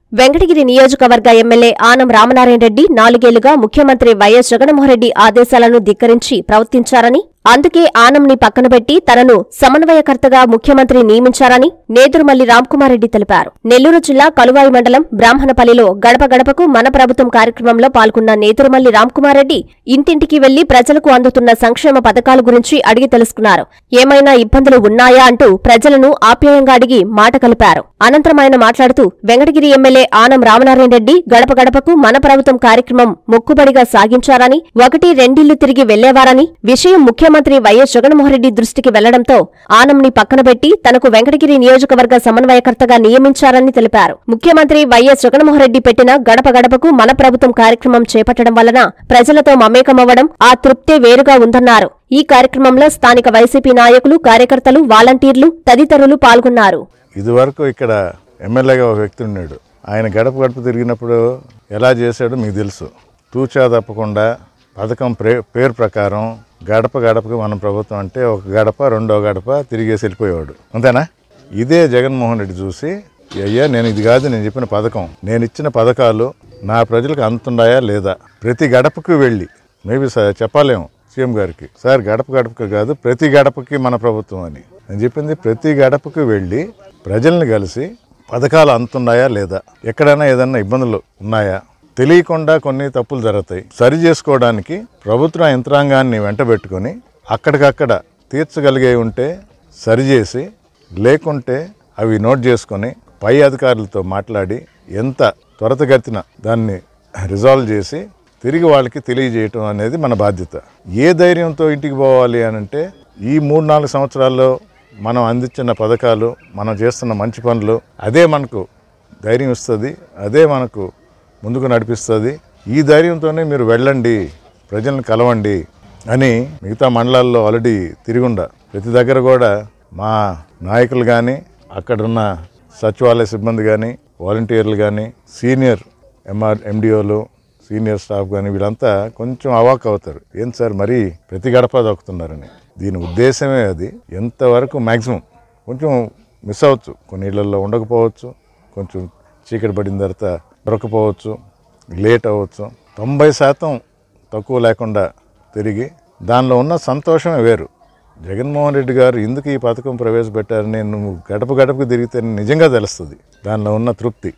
వెంకటగిరి నియోజకవర్గ ఎమ్మెల్యే ఆనం రామనారాయణ రెడ్డి నాలుగేళ్లుగా ముఖ్యమంత్రి వైఎస్ జగన్మోహన్రెడ్డి ఆదేశాలను ధిక్కరించి ప్రవర్తించారని అందుకే ఆనంని పక్కనబెట్టి తనను సమన్వయకర్తగా ముఖ్యమంత్రి నియమించారని నేదురుమల్లి రామ్కుమారెడ్డి తెలిపారు నెల్లూరు జిల్లా కలువాయి మండలం బ్రాహ్మణపల్లిలో గడప గడపకు మన ప్రభుత్వం కార్యక్రమంలో పాల్గొన్న నేదురుమల్లి రామ్కుమారెడ్డి ఇంటింటికి వెళ్లి ప్రజలకు అందుతున్న సంక్షేమ పథకాల గురించి అడిగి తెలుసుకున్నారు ఏమైనా ఇబ్బందులు ఉన్నాయా అంటూ ప్రజలను ఆప్యాయంగా అడిగి మాట కలిపారు అనంతరం ఆయన మాట్లాడుతూ వెంకటగిరి ఎమ్మెల్యే ఆనం రామనారాయణ రెడ్డి గడప గడపకు మన ప్రభుత్వం కార్యక్రమం మొక్కుబడిగా సాగించారని ఒకటి రెండిళ్లు తిరిగి వెళ్లేవారని విషయం ముఖ్యమంత్రి వైఎస్ జగన్మోహన్రెడ్డి దృష్టికి వెళ్లడంతో ఆనంని పక్కనబెట్టి తనకు వెంకటగిరి నియోజకవర్గ సమన్వయకర్తగా నియమించారని తెలిపారు ముఖ్యమంత్రి వైఎస్ జగన్మోహన్రెడ్డి పెట్టిన గడప గడపకు మన ప్రభుత్వం కార్యక్రమం చేపట్టడం వలన ప్రజలతో మమేకమవ్వడం ఆ తృప్తే వేరుగా ఉందన్నారు ఈ కార్యక్రమంలో స్థానిక వైసీపీ నాయకులు కార్యకర్తలు వాలంటీర్లు తదితరులు పాల్గొన్నారు ఇదివరకు ఇక్కడ ఎమ్మెల్యేగా ఒక వ్యక్తి ఉన్నాడు ఆయన గడప గడప తిరిగినప్పుడు ఎలా చేశాడో మీకు తెలుసు తూచా తప్పకుండా పథకం ప్రే పేరు ప్రకారం గడప గడపకి మన ప్రభుత్వం అంటే ఒక గడప రెండో గడప తిరిగేసి వెళ్ళిపోయేవాడు అంతేనా ఇదే జగన్మోహన్ రెడ్డి చూసి అయ్యా నేను ఇది కాదు నేను చెప్పిన పథకం నేను ఇచ్చిన పథకాలు నా ప్రజలకు అందుతున్నాయా లేదా ప్రతి గడపకు వెళ్ళి మేబీ సార్ చెప్పలేము సీఎం గారికి సార్ గడప గడపకి కాదు ప్రతి గడపకి మన ప్రభుత్వం అని నేను చెప్పింది ప్రతి గడపకి వెళ్ళి ప్రజల్ని కలిసి పథకాలు అందుతున్నాయా లేదా ఎక్కడైనా ఏదైనా ఇబ్బందులు ఉన్నాయా తెలియకుండా కొన్ని తప్పులు జరుగుతాయి సరి చేసుకోవడానికి ప్రభుత్వ యంత్రాంగాన్ని వెంటబెట్టుకొని అక్కడికక్కడ తీర్చగలిగే ఉంటే సరిచేసి లేకుంటే అవి నోట్ చేసుకొని పై అధికారులతో మాట్లాడి ఎంత త్వరతగతిన దాన్ని రిజాల్వ్ చేసి తిరిగి వాళ్ళకి తెలియజేయటం అనేది మన బాధ్యత ఏ ధైర్యంతో ఇంటికి పోవాలి అని అంటే ఈ మూడు నాలుగు సంవత్సరాల్లో మనం అందించిన పథకాలు మనం చేస్తున్న మంచి పనులు అదే మనకు ధైర్యం ఇస్తుంది అదే మనకు ముందుకు నడిపిస్తుంది ఈ ధైర్యంతోనే మీరు వెళ్ళండి ప్రజలను కలవండి అని మిగతా మండలాల్లో ఆల్రెడీ తిరుగుండ ప్రతి దగ్గర కూడా మా నాయకులు కానీ అక్కడున్న సచివాలయ సిబ్బంది కానీ వాలంటీర్లు కానీ సీనియర్ ఎంఆర్ ఎండిఓలు సీనియర్ స్టాఫ్ కానీ వీళ్ళంతా కొంచెం అవాక్ అవుతారు ఏం సార్ మరీ ప్రతి గడప దొక్కుతున్నారని దీని ఉద్దేశమే అది ఎంతవరకు మ్యాక్సిమం కొంచెం మిస్ అవ్వచ్చు కొన్ని ఇళ్లలో ఉండకపోవచ్చు కొంచెం చీకటి పడిన తర్వాత దొరకపోవచ్చు లేట్ అవ్వచ్చు తొంభై శాతం తక్కువ లేకుండా తిరిగి దానిలో ఉన్న సంతోషమే వేరు జగన్మోహన్ రెడ్డి గారు ఎందుకు ఈ పథకం ప్రవేశపెట్టారని నువ్వు గడప గడపకు తిరిగితే నిజంగా తెలుస్తుంది దానిలో ఉన్న తృప్తి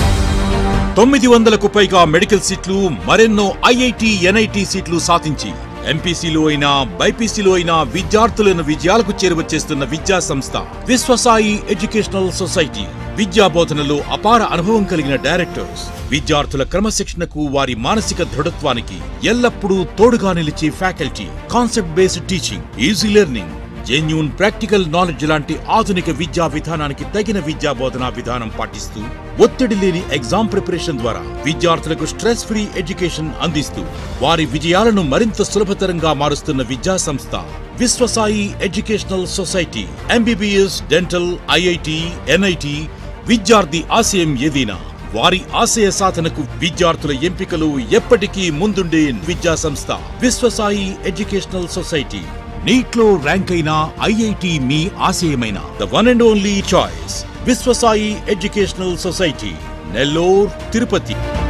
తొమ్మిది వందలకు పైగా మెడికల్ సీట్లు మరెన్నో ఐఐటి ఎన్ఐటి సీట్లు సాధించి ఎంపీసీలో అయినా బైపీసీలో అయినా విద్యార్థులను విజయాలకు చేరువచేస్తున్న విద్యా సంస్థ విశ్వసాయి ఎడ్యుకేషనల్ సొసైటీ విద్యా బోధనలో అపార అనుభవం కలిగిన డైరెక్టర్స్ విద్యార్థుల క్రమశిక్షణకు వారి మానసిక దృఢత్వానికి ఎల్లప్పుడూ తోడుగా నిలిచే faculty concept based teaching easy learning genuine practical knowledge లాంటి ఆధునిక విద్యా విధానానికి తగిన విద్యా బోధనా విధానం పాటిస్తూ ఒత్తిడి లేని ఎగ్జామ్ ప్రిపరేషన్ ద్వారా విద్యార్థులకు స్ట్రెస్ ఫ్రీ ఎడ్యుకేషన్ అందిస్తూ వారి విజయాలను మరింత సులభతరంగా మారుస్తున్న విద్యా సంస్థ Viswasai educational society MBBS dental IIT NIT విద్యార్థి ఆశయం ఏదైనా వారి ఆశయ సాధనకు విద్యార్థుల ఎంపికలు ఎప్పటికీ ముందుండే విద్యా సంస్థ విశ్వసాయి ఎడ్యుకేషనల్ సొసైటీ నీట్లో ర్యాంక్ అయిన ఐఐటి మీ ఆశయమైన the one and only choice Viswasai educational society Nellore Tirupati